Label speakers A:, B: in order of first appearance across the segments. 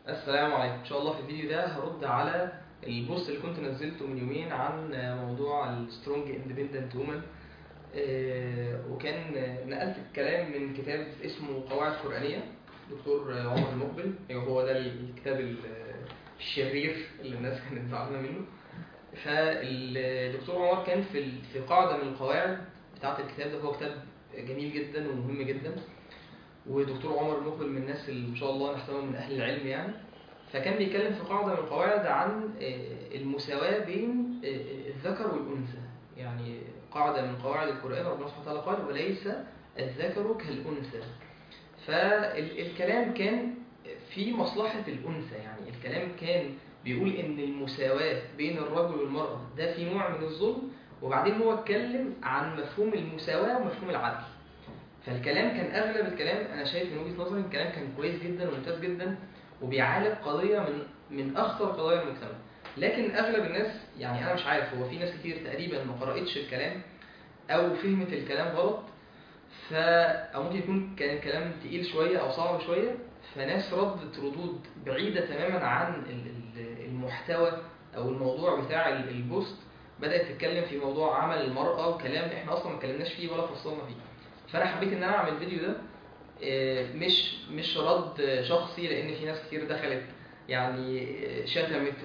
A: السلام عليكم ان شاء الله في الفيديو ده هرد على البوست اللي كنت نزلته من يومين عن موضوع السترونج اندبندنت وومن وكان نقلت الكلام من كتاب اسمه قواعد قرآنية دكتور عمر المقبل ايوه هو ده الكتاب الشرير اللي الناس كانت زعلانه منه فالدكتور عمر كان في في قاعده من القواعد بتاعه الكتاب ده هو كتاب جميل جدا ومهم جدا ودكتور عمر المقبل من الناس اللي ان شاء الله نحترمهم من اهل العلم يعني فكان بيتكلم في قاعده من القواعد عن المساواه بين الذكر والانثى يعني قاعده من قواعد القران ربنا سبحانه وتعالى قال وليس الذكر كالانثى فالكلام كان في مصلحه الانثى يعني الكلام كان بيقول ان المساواه بين الرجل والمراه ده في نوع من الظلم وبعدين هو اتكلم عن مفهوم المساواه ومفهوم العدل فالكلام كان اغلب الكلام انا شايف من وجهه نظري الكلام كان كويس جدا وممتاز جدا وبيعالج قضيه من من اخطر قضايا المجتمع لكن اغلب الناس يعني انا مش عارف هو في ناس كتير تقريبا ما قراتش الكلام او فهمت الكلام غلط ف او ممكن يكون كان الكلام تقيل شويه او صعب شويه فناس ردت ردود بعيده تماما عن المحتوى او الموضوع بتاع البوست بدات تتكلم في موضوع عمل المراه وكلام احنا اصلا ما اتكلمناش فيه ولا فصلنا فيه فانا حبيت ان انا اعمل الفيديو ده مش مش رد شخصي لان في ناس كتير دخلت يعني شتمت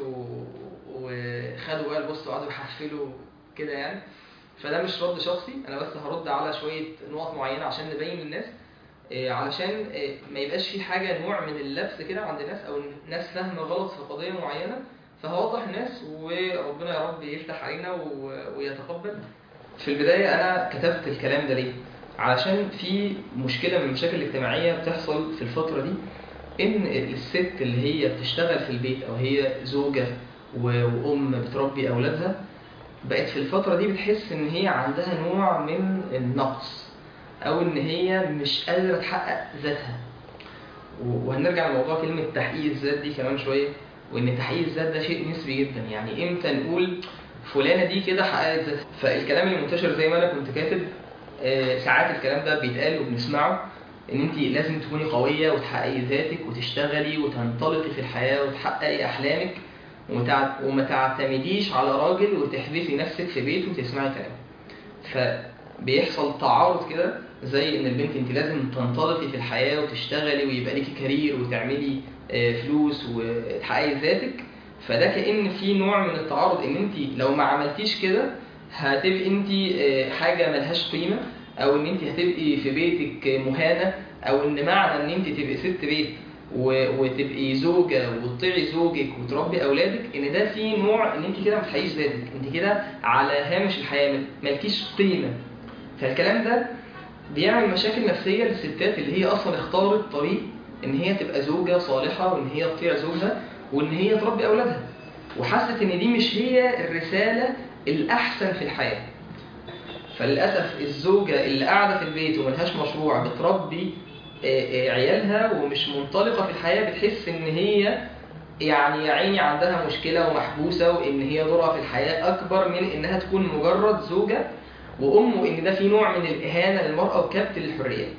A: وخدوا بقى البوست وقعدوا يحفلوا كده يعني فده مش رد شخصي انا بس هرد على شويه نقط معينه عشان نبين للناس علشان ما يبقاش في حاجه نوع من اللبس كده عند الناس او الناس فاهمه غلط في قضيه معينه فهوضح الناس وربنا يا رب يفتح علينا ويتقبل في البدايه انا كتبت الكلام ده ليه علشان في مشكله من المشاكل الاجتماعيه بتحصل في الفتره دي ان الست اللي هي بتشتغل في البيت او هي زوجه وام بتربي اولادها بقت في الفتره دي بتحس ان هي عندها نوع من النقص او ان هي مش قادره تحقق ذاتها وهنرجع لموضوع كلمه تحقيق الذات دي كمان شويه وان تحقيق الذات ده شيء نسبي جدا يعني امتى نقول فلانه دي كده حققت ذاتها فالكلام اللي منتشر زي ما انا كنت كاتب ساعات الكلام ده بيتقال وبنسمعه ان انت لازم تكوني قويه وتحققي ذاتك وتشتغلي وتنطلقي في الحياه وتحققي احلامك وما تعتمديش على راجل وتحبسي نفسك في بيت وتسمعي كلام فبيحصل تعارض كده زي ان البنت انت لازم تنطلقي في الحياه وتشتغلي ويبقى ليكي كارير وتعملي فلوس وتحققي ذاتك فده كأن في نوع من التعارض ان انت لو ما عملتيش كده هتبقي انت حاجه ملهاش قيمه او ان انت هتبقي في بيتك مهانه او ان معنى ان انت تبقي ست بيت وتبقي زوجه وتطيعي زوجك وتربي اولادك ان ده في نوع ان انت كده ما تحققيش ذاتك انت كده على هامش الحياه مالكيش قيمه فالكلام ده بيعمل مشاكل نفسيه للستات اللي هي اصلا اختارت طريق ان هي تبقى زوجه صالحه وان هي تطيع زوجها وان هي تربي اولادها وحست ان دي مش هي الرساله الاحسن في الحياه فللاسف الزوجه اللي قاعده في البيت وملهاش مشروع بتربي عيالها ومش منطلقه في الحياه بتحس ان هي يعني يا عيني عندها مشكله ومحبوسه وان هي دورها في الحياه اكبر من انها تكون مجرد زوجه وام وان ده في نوع من الاهانه للمراه وكبت للحريات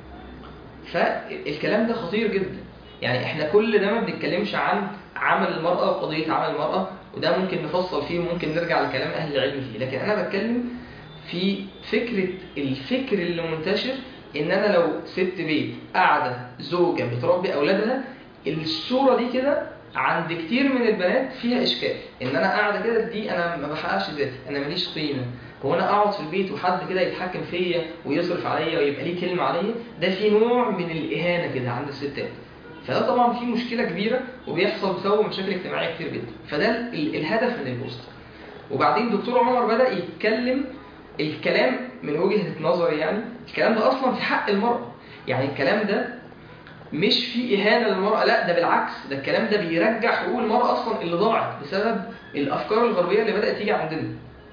A: فالكلام ده خطير جدا يعني احنا كل ده ما بنتكلمش عن عمل المراه وقضيه عمل المراه وده ممكن نفصل فيه وممكن نرجع لكلام اهل العلم فيه لكن انا بتكلم في فكره الفكر اللي منتشر ان انا لو ست بيت قاعده زوجه بتربي اولادها الصوره دي كده عند كتير من البنات فيها اشكال ان انا قاعده كده دي انا ما بحققش ذاتي انا ماليش قيمه هو انا اقعد في البيت وحد كده يتحكم فيا ويصرف عليا ويبقى ليه كلمه عليا ده في نوع من الاهانه كده عند الستات فده طبعا في مشكله كبيره وبيحصل بسبب مشاكل اجتماعيه كتير جدا فده الهدف من البوست وبعدين دكتور عمر بدا يتكلم الكلام من وجهه نظري يعني الكلام ده اصلا في حق المراه يعني الكلام ده مش في اهانه للمراه لا ده بالعكس ده الكلام ده بيرجع حقوق المراه اصلا اللي ضاعت بسبب الافكار الغربيه اللي بدات تيجي عندنا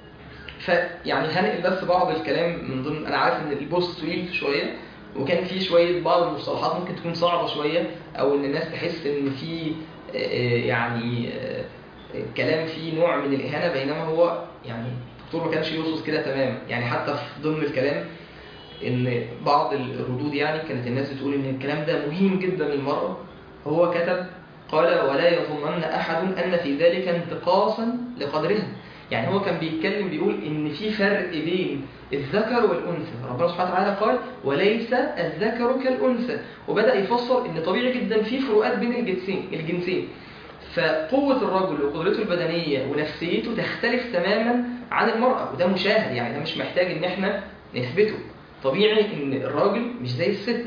A: فيعني هنقل بس بعض الكلام من ضمن انا عارف ان البوست طويل شويه وكان في شويه بعض المصطلحات ممكن تكون صعبه شويه او ان الناس تحس ان في يعني كلام فيه نوع من الاهانه بينما هو يعني الدكتور ما كانش يقصد كده تماما يعني حتى في ضمن الكلام ان بعض الردود يعني كانت الناس بتقول ان الكلام ده مهم جدا للمراه هو كتب قال ولا يظنن أحد أن في ذلك انتقاصا لقدرها يعني هو كان بيتكلم بيقول إن في فرق بين الذكر والأنثى ربنا سبحانه وتعالى قال وليس الذكر كالأنثى وبدأ يفسر إن طبيعي جدا في فروقات بين الجنسين الجنسين فقوة الرجل وقدرته البدنية ونفسيته تختلف تماما عن المرأة وده مشاهد يعني ده مش محتاج إن احنا نثبته طبيعي إن الراجل مش زي الست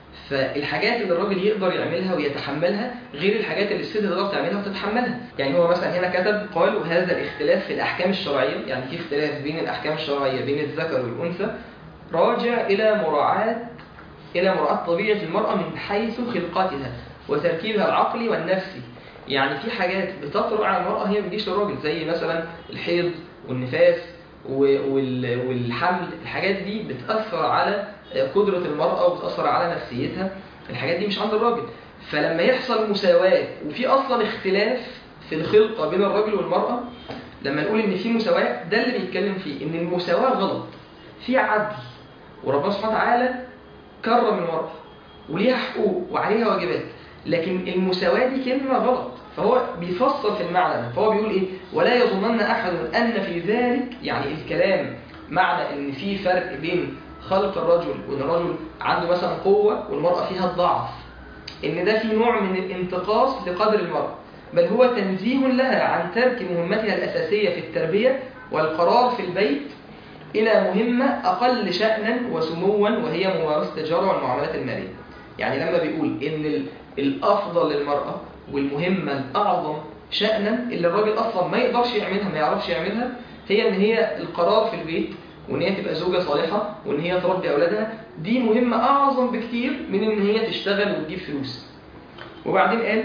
A: فالحاجات اللي الراجل يقدر يعملها ويتحملها غير الحاجات اللي الست تقدر تعملها وتتحملها يعني هو مثلا هنا كتب قال وهذا الاختلاف في الأحكام الشرعية يعني في اختلاف بين الأحكام الشرعية بين الذكر والأنثى راجع إلى مراعاة إلى مراعاة طبيعة المرأة من حيث خلقتها وتركيبها العقلي والنفسي يعني في حاجات بتطرأ على المرأة هي ما بتجيش للراجل زي مثلا الحيض والنفاس و- وال- والحمل الحاجات دي بتأثر على قدرة المرأة وبتأثر على نفسيتها الحاجات دي مش عند الراجل فلما يحصل مساواة وفي أصلا اختلاف في الخلقة بين الراجل والمرأة لما نقول إن في مساواة ده اللي بيتكلم فيه إن المساواة غلط في عدل وربنا سبحانه وتعالى كرم المرأة وليها حقوق وعليها واجبات لكن المساواة دي كلمة غلط فهو بيفصل في المعنى ده فهو بيقول ايه ولا يظنن احد ان في ذلك يعني الكلام معنى ان في فرق بين خلق الرجل وان الرجل عنده مثلا قوة والمرأة فيها الضعف ان ده في نوع من الانتقاص لقدر المرأة بل هو تنزيه لها عن ترك مهمتها الأساسية في التربية والقرار في البيت إلى مهمة أقل شأنا وسموا وهي ممارسة التجارة والمعاملات المالية يعني لما بيقول إن ال- الأفضل للمرأة والمهمة الأعظم شأنا اللي الراجل أصلا ما يقدرش يعملها ما يعرفش يعملها هي إن هي القرار في البيت وإن هي تبقى زوجة صالحة وإن هي تربي أولادها دي مهمة أعظم بكتير من إن هي تشتغل وتجيب فلوس وبعدين قال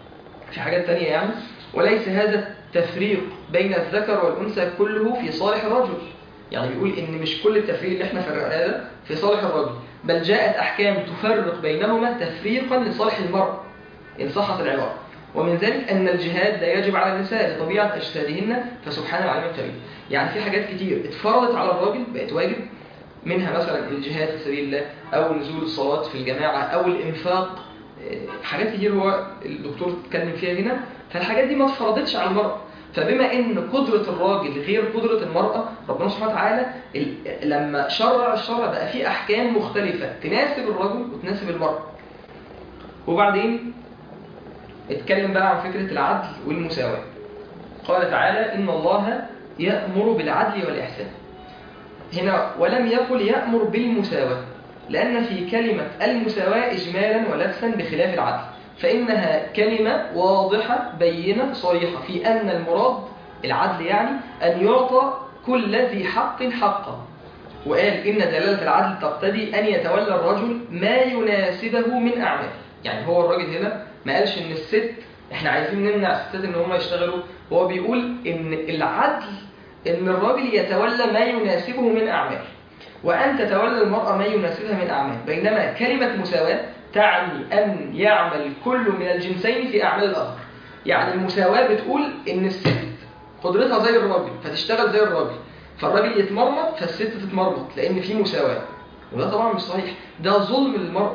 A: في حاجات تانية يعني وليس هذا التفريق بين الذكر والأنثى كله في صالح الرجل يعني بيقول إن مش كل التفريق اللي احنا فرقناه ده في صالح الرجل بل جاءت أحكام تفرق بينهما تفريقا لصالح المرأة إن صحت العبارة ومن ذلك أن الجهاد لا يجب على النساء لطبيعة أجسادهن فسبحان العليم الكريم يعني في حاجات كتير اتفرضت على الراجل بقت واجب منها مثلا الجهاد في سبيل الله أو نزول الصلاة في الجماعة أو الإنفاق آه، حاجات كتير هو الدكتور اتكلم فيها هنا فالحاجات دي ما اتفرضتش على المرأة فبما ان قدرة الراجل غير قدرة المرأة ربنا سبحانه وتعالى ال- لما شرع الشرع بقى فيه احكام مختلفة تناسب الرجل وتناسب المرأة وبعدين اتكلم بقى عن فكرة العدل والمساواة قال تعالى إن الله يأمر بالعدل والإحسان هنا ولم يقل يأمر بالمساواة لأن في كلمة المساواة إجمالا ولبسا بخلاف العدل فإنها كلمة واضحة بينة صريحة في أن المراد العدل يعني أن يعطى كل ذي حق حقه وقال إن دلالة العدل تقتضي أن يتولى الرجل ما يناسبه من أعمال يعني هو الراجل هنا ما قالش إن الست إحنا عايزين نمنع الستات إن هم يشتغلوا هو بيقول إن العدل إن الراجل يتولى ما يناسبه من أعمال وأن تتولى المرأة ما يناسبها من أعمال بينما كلمة مساواة تعني أن يعمل كل من الجنسين في أعمال الآخر يعني المساواة بتقول إن الست قدرتها زي الراجل فتشتغل زي الراجل فالراجل يتمرمط فالست تتمرمط لأن في مساواة وده طبعا مش صحيح ده ظلم للمرأة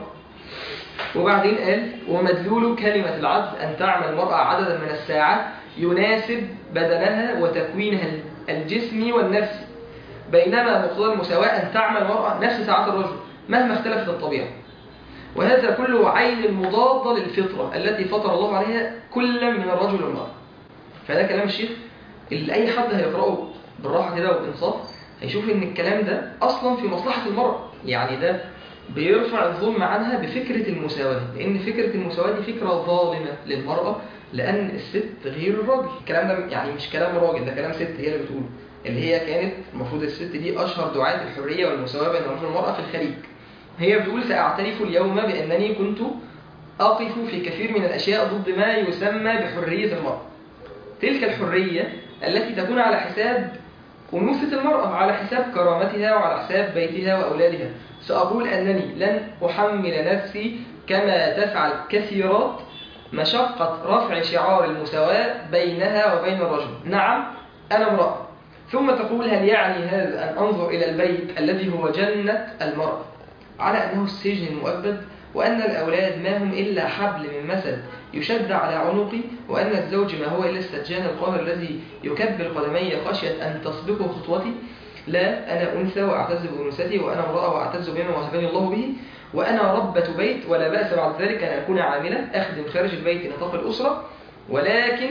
A: وبعدين قال ومدلول كلمة العدل أن تعمل المرأة عددا من الساعات يناسب بدنها وتكوينها الجسمي والنفسي بينما مقتضى المساواة أن تعمل المرأة نفس ساعات الرجل مهما اختلفت الطبيعة وهذا كله عين مضادة للفطرة التي فطر الله عليها كل من الرجل والمرأة فده كلام الشيخ اللي أي حد هيقرأه بالراحة كده وبإنصاف هيشوف إن الكلام ده أصلا في مصلحة المرأة يعني ده بيرفع الظلم عنها بفكرة المساواة لأن فكرة المساواة دي فكرة ظالمة للمرأة لأن الست غير الراجل الكلام ده يعني مش كلام راجل ده كلام ست هي اللي بتقوله اللي هي كانت المفروض الست دي أشهر دعاة الحرية والمساواة بين الرجل والمرأة في الخليج هي بتقول سأعترف اليوم بأنني كنت أقف في كثير من الأشياء ضد ما يسمى بحرية المرأة تلك الحرية التي تكون على حساب أنوثة المرأة على حساب كرامتها وعلى حساب بيتها وأولادها سأقول أنني لن أحمل نفسي كما تفعل كثيرات مشقة رفع شعار المساواة بينها وبين الرجل نعم أنا امرأة ثم تقول هل يعني هذا أن أنظر إلى البيت الذي هو جنة المرأة على أنه السجن المؤبد وأن الأولاد ما هم إلا حبل من مسد يشد على عنقي وأن الزوج ما هو إلا السجان القاهر الذي يكبر قدمي خشية أن تسبقه خطوتي لا أنا أنثى وأعتز بأنوثتي وأنا امرأة وأعتز بما وهبني الله به وأنا ربة بيت ولا بأس بعد ذلك أن أكون عاملة أخدم خارج البيت نطاق الأسرة ولكن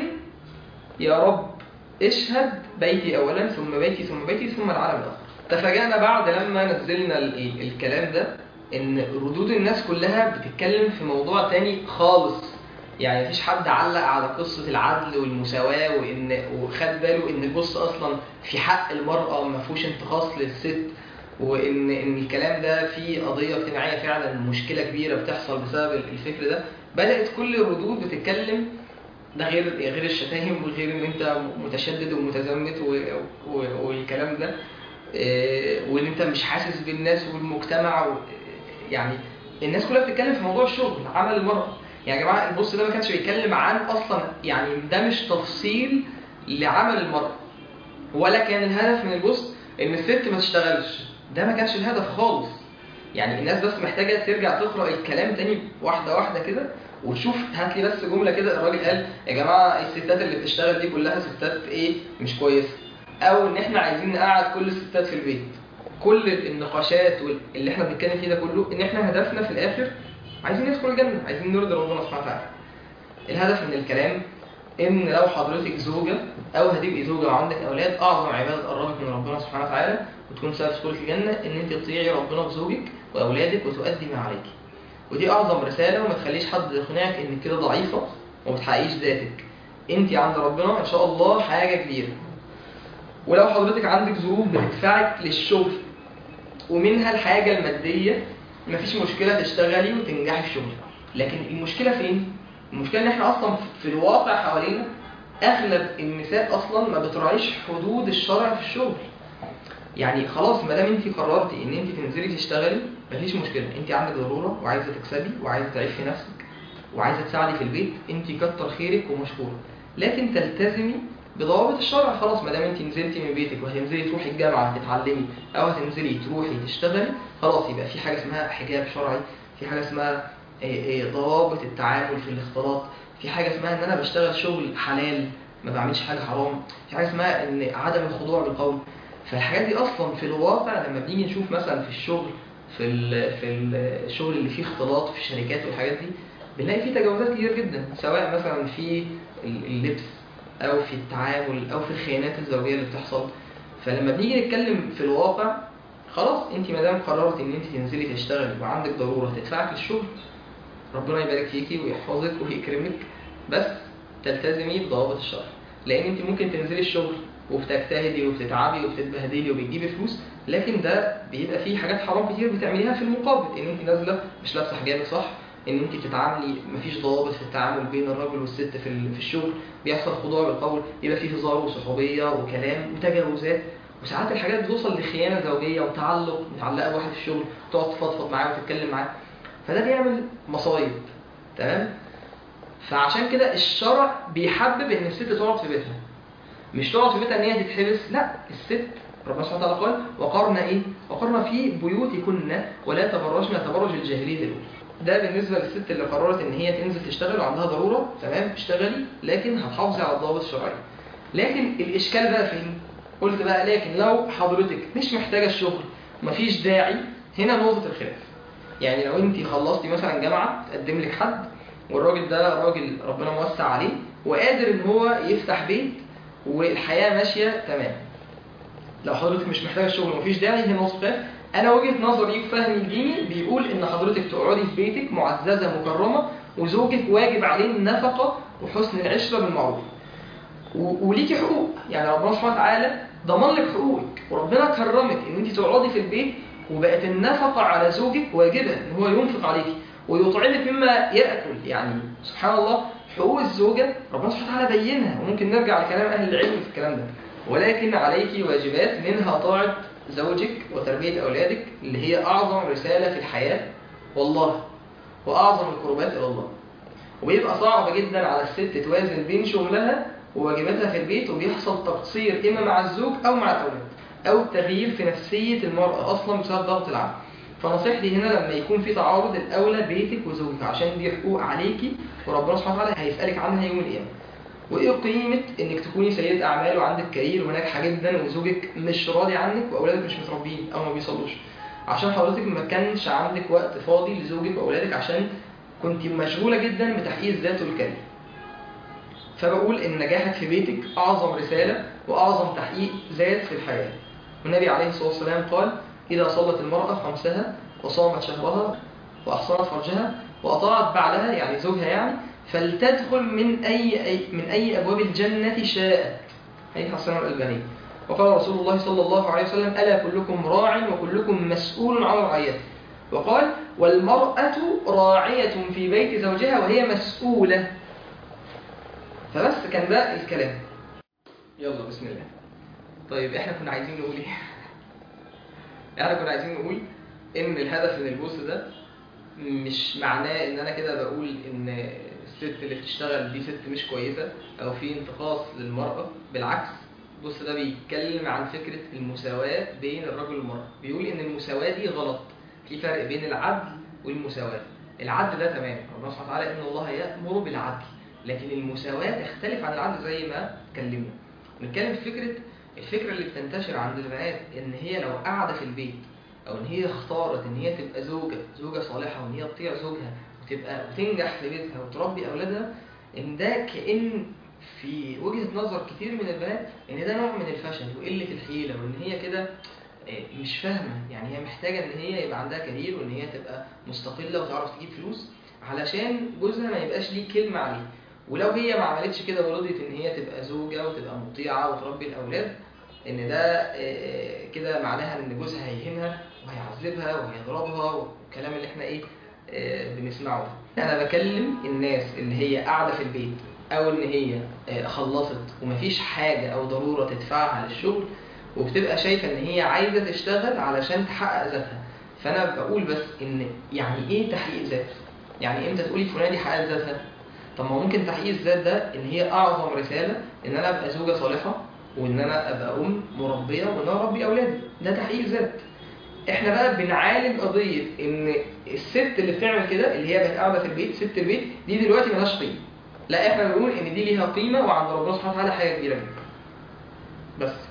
A: يا رب اشهد بيتي أولا ثم بيتي ثم بيتي ثم العالم الآخر تفاجأنا بعد لما نزلنا ال- ال- الكلام ده ان ردود الناس كلها بتتكلم في موضوع تاني خالص يعني مفيش حد علق على قصة العدل والمساواة وإن وخد باله إن البص أصلا في حق المرأة ما فيهوش انتقاص للست وإن إن الكلام ده فيه قضية اجتماعية فعلا مشكلة كبيرة بتحصل بسبب الفكر ده بدأت كل الردود بتتكلم ده غير غير الشتايم وغير ان انت متشدد ومتزمت و- و- والكلام ده إيه، وان انت مش حاسس بالناس والمجتمع و- يعني الناس كلها بتتكلم في موضوع الشغل عمل المرأة يعني يا جماعة البص ده ما كانش بيتكلم عن اصلا يعني ده مش تفصيل لعمل المرأة ولا كان الهدف من البوست ان الست ما تشتغلش ده ما كانش الهدف خالص يعني الناس بس محتاجة ترجع تقرأ الكلام تاني واحدة واحدة كده وتشوف هات لي بس جملة كده الراجل قال يا جماعة الستات اللي بتشتغل دي كلها ستات ايه مش كويسة او ان احنا عايزين نقعد كل الستات في البيت كل النقاشات وال- اللي احنا بنتكلم فيه ده كله ان احنا هدفنا في الاخر عايزين ندخل الجنة عايزين نرضي ربنا سبحانه وتعالى الهدف من الكلام ان لو حضرتك زوجة او هتبقي زوجة وعندك اولاد اعظم عبادة تقربك من ربنا سبحانه وتعالى وتكون سبب دخولك الجنة ان انت تطيعي ربنا بزوجك واولادك وتؤدي ما عليك ودي اعظم رسالة وما تخليش حد يقنعك انك كده ضعيفة وما بتحققيش ذاتك انت عند ربنا ان شاء الله حاجة كبيرة ولو حضرتك عندك ظروف بتدفعك للشغل ومنها الحاجة المادية مفيش مشكلة تشتغلي وتنجحي في شغلك لكن المشكلة فين؟ المشكلة ان احنا اصلا في الواقع حوالينا اغلب النساء اصلا ما بتراعيش حدود الشرع في الشغل يعني خلاص ما دام انت قررتي ان انت تنزلي تشتغلي مفيش مشكله انت عندك ضروره وعايزه تكسبي وعايزه تعيشي نفسك وعايزه تساعدي في البيت انت كتر خيرك ومشكوره لكن تلتزمي بضوابط الشرع خلاص ما دام انت نزلتي من بيتك وهتنزلي تروحي الجامعه تتعلمي او هتنزلي تروحي تشتغلي خلاص يبقى في حاجه اسمها حجاب شرعي في حاجه اسمها إيه إيه ضوابط التعامل في الاختلاط في حاجه اسمها ان انا بشتغل شغل حلال ما بعملش حاجه حرام في حاجه اسمها ان عدم الخضوع بالقول فالحاجات دي اصلا في الواقع لما بنيجي نشوف مثلا في الشغل في ال في ال- الشغل اللي فيه اختلاط في الشركات والحاجات دي بنلاقي فيه تجاوزات كتير جدا سواء مثلا في ال- اللبس او في التعامل او في الخيانات الزوجيه اللي بتحصل فلما بنيجي نتكلم في الواقع خلاص انت ما دام قررت ان انت تنزلي تشتغلي وعندك ضروره تدفعك للشغل ربنا يبارك فيكي ويحفظك ويكرمك بس تلتزمي بضوابط الشرع لان انت ممكن تنزلي الشغل وبتجتهدي وبتتعبي وبتتبهدلي وبتجيبي فلوس لكن ده بيبقى فيه حاجات حرام كتير بتعمليها في المقابل ان انت نازله مش لابسه حجابك صح ان انت بتتعاملي مفيش ضوابط في التعامل بين الرجل والست في ال- في الشغل بيحصل خضوع بالقول يبقى فيه هزار وصحوبيه وكلام وتجاوزات وساعات الحاجات بتوصل لخيانه زوجيه وتعلق متعلقه بواحد في الشغل تقعد تفضفض معاه وتتكلم معاه فده بيعمل مصايب تمام فعشان كده الشرع بيحبب ان الست تقعد في بيتها مش تقعد في بيتها ان هي تتحبس لا الست ربنا سبحانه وتعالى قال وقرن ايه وقرن في بيوتكن ولا تبرجن تبرج الجاهليه الاولى ده بالنسبه للست اللي قررت ان هي تنزل تشتغل وعندها ضروره تمام اشتغلي لكن هتحافظي على الضوابط الشرعيه لكن الاشكال بقى فين قلت بقى لكن لو حضرتك مش محتاجه الشغل مفيش داعي هنا نقطه الخلاف يعني لو انت خلصتي مثلا جامعه تقدم لك حد والراجل ده راجل ربنا موسع عليه وقادر ان هو يفتح بيت والحياه ماشيه تمام لو حضرتك مش محتاجه الشغل ومفيش داعي هنا نقطه خلاف انا وجهه نظري وفهمي الديني بيقول ان حضرتك تقعدي في بيتك معززه مكرمه وزوجك واجب عليه النفقه وحسن العشره بالمعروف و- وليكي حقوق يعني ربنا سبحانه وتعالى ضمن لك حقوقك وربنا كرمك ان انت تقعدي في البيت وبقت النفقه على زوجك واجبه ان هو ينفق عليكي ويطعمك مما ياكل يعني سبحان الله حقوق الزوجه ربنا سبحانه وتعالى بينها وممكن نرجع لكلام اهل العلم في الكلام ده ولكن عليك واجبات منها طاعه زوجك وتربيه اولادك اللي هي اعظم رساله في الحياه والله واعظم القربات الى الله وبيبقى صعب جدا على الست توازن بين شغلها وواجباتها في البيت وبيحصل تقصير إما مع الزوج أو مع الأولاد أو تغيير في نفسية المرأة أصلا بسبب ضغط العمل فنصيحتي هنا لما يكون في تعارض الاولى بيتك وزوجك عشان دي حقوق عليكي وربنا سبحانه وتعالى هيسالك عنها يوم القيامه وايه قيمه انك تكوني سيده اعمال وعندك كارير وناجحه جدا وزوجك مش راضي عنك واولادك مش متربيين او ما بيصلوش عشان حضرتك ما كانش عندك وقت فاضي لزوجك واولادك عشان كنت مشغوله جدا بتحقيق الذات والكارير فبقول ان نجاحك في بيتك اعظم رساله واعظم تحقيق ذات في الحياه والنبي عليه الصلاه والسلام قال اذا صلت المراه خمسها وصامت شهرها واحصنت فرجها واطاعت بعلها يعني زوجها يعني فلتدخل من اي, أي من اي ابواب الجنه شاءت حديث حسن الالباني وقال رسول الله صلى الله عليه وسلم الا كلكم راع وكلكم مسؤول عن رعيته وقال والمراه راعيه في بيت زوجها وهي مسؤوله فبس كان ده الكلام يلا بسم الله طيب احنا كنا عايزين نقول ايه احنا كنا عايزين نقول ان الهدف من البوست ده مش معناه ان انا كده بقول ان الست اللي بتشتغل دي ست مش كويسه او في انتقاص للمراه بالعكس البوست ده بيتكلم عن فكره المساواه بين الرجل والمراه بيقول ان المساواه دي غلط في فرق بين العدل والمساواه العدل ده تمام ربنا سبحانه وتعالى ان الله يامر بالعدل لكن المساواة تختلف عن العدل زي ما اتكلمنا نتكلم في فكرة الفكرة اللي بتنتشر عند البنات ان هي لو قاعدة في البيت او ان هي اختارت ان هي تبقى زوجة زوجة صالحة وان هي تطيع زوجها وتبقى وتنجح في بيتها وتربي اولادها ان ده كأن في وجهة نظر كتير من البنات ان ده نوع من الفشل وقلة الحيلة وان هي كده مش فاهمة يعني هي محتاجة ان هي يبقى عندها كارير وان هي تبقى مستقلة وتعرف تجيب فلوس علشان جوزها ما يبقاش ليه كلمة عليه ولو هي ما عملتش كده ورضيت ان هي تبقى زوجة وتبقى مطيعة وتربي الاولاد ان ده كده معناها ان جوزها هيهينها وهيعذبها وهيضربها والكلام اللي احنا ايه بنسمعه انا بكلم الناس اللي هي قاعدة في البيت او ان هي خلصت ومفيش حاجة او ضرورة تدفعها للشغل وبتبقى شايفة ان هي عايزة تشتغل علشان تحقق ذاتها فانا بقول بس ان يعني ايه تحقيق ذات يعني امتى تقولي فلانة دي حققت ذاتها طب ما ممكن تحقيق الذات ده ان هي اعظم رساله ان انا ابقى زوجه صالحه وان انا ابقى ام مربيه وان انا اربي اولادي ده تحقيق ذات احنا بقى بنعالج قضيه ان الست اللي بتعمل كده اللي هي بقت قاعده في البيت ست البيت دي دلوقتي ملهاش قيمه لا احنا بنقول ان دي ليها قيمه وعند ربنا سبحانه وتعالى حاجه كبيره جدا بس